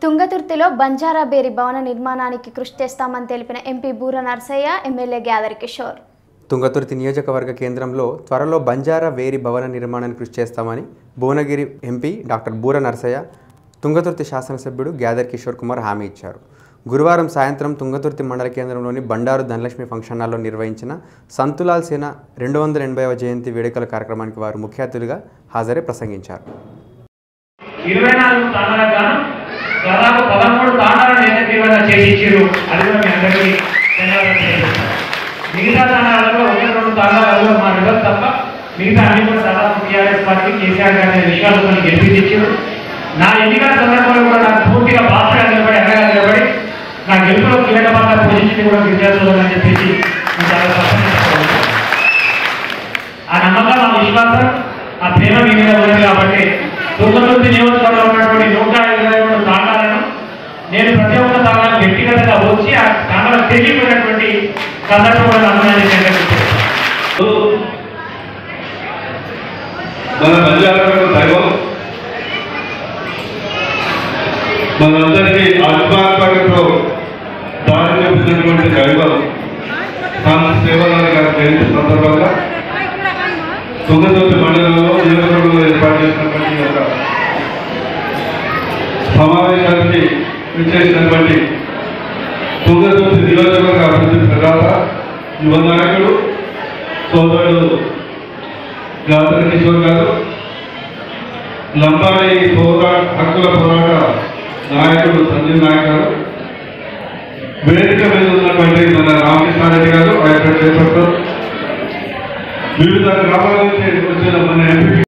తుంగతుర్తిలో బంజారా బేరి భవన నిర్మాణానికి కృషి చేస్తామని తెలిపిన ఎంపీ బూర నర్సయ్య ఎమ్మెల్యే గ్యాదర్ కిషోర్ తుంగతుర్తి నియోజకవర్గ కేంద్రంలో త్వరలో బంజారా వేరి భవన నిర్మాణానికి కృషి చేస్తామని భువనగిరి ఎంపీ డాక్టర్ బూర నరసయ్య తుంగతుర్తి శాసనసభ్యుడు గ్యాదర్ కిషోర్ కుమార్ హామీ ఇచ్చారు గురువారం సాయంత్రం తుంగతుర్తి మండల కేంద్రంలోని బండారు ధనలక్ష్మి ఫంక్షన్ హాల్లో నిర్వహించిన సంతులాల్ సేన రెండు వందల ఎనభైవ జయంతి వేడుకల కార్యక్రమానికి వారు ముఖ్య అతిథులుగా హాజరై ప్రసంగించారు ఇరవై నాలుగు తాండాలకు గాను దాదాపు పదమూడు తాండాలను ఏకగ్రీవంగా చేయించారు అది కూడా మీ అందరికీ ధన్యవాదాలు తెలియజేస్తాను మిగతా తాండాలలో ఒకటి రెండు తాండాలలో మా రివర్స్ తప్ప మిగతా అన్ని కూడా దాదాపు టీఆర్ఎస్ పార్టీ కేసీఆర్ గారి మీద విశ్వాసంతో గెలిపించారు నా ఎన్నికల సందర్భంలో కూడా నాకు పూర్తిగా బాసగా నిలబడి అండగా నిలబడి నా గెలుపులో కీలక పాత్ర పోషించింది కూడా విద్యార్థులు అని చెప్పేసి నేను చాలా స్పష్టంగా చెప్పగలను. ఆ నమ్మకం ఆ విశ్వాసం ఆ ప్రేమ మీ మీద ఉంది కాబట్టి తుంగతుర్తి నియోజకవర్గంలో ఉన్నటువంటి నూట ఇరవై రెండు తాండాలను నేను ప్రతి ఒక్క తాండాలను వ్యక్తిగతంగా వచ్చి ఆ తాండాలకు తెలియపోయినటువంటి సందర్భం కూడా నమ్మకాన్ని చేకూర్చాను. మన పంజాబ్ దైవం మనందరికీ ఆత్మాత్మకతో దారి చూపినటువంటి దైవం తాను సేవలను గారి జయంతి సందర్భంగా తుంగతుర్తి మండలంలో నియోజకవర్గంలో ఏర్పాటు చేసినటువంటి ఒక సమావేశానికి విచ్చేసినటువంటి తుంగతుర్తి నియోజకవర్గ అభివృద్ధి ప్రదాత యువ నాయకుడు సోదరుడు జాతర కిషోర్ గారు లంబాడి పోరాట హక్కుల పోరాట నాయకుడు సంజీవ్ నాయక్ గారు వేదిక మీద ఉన్నటువంటి మన రామకృష్ణారెడ్డి గారు ఆయన చేపట్టారు వివిధ గ్రామాల నుంచి వచ్చిన మన ఎంపీ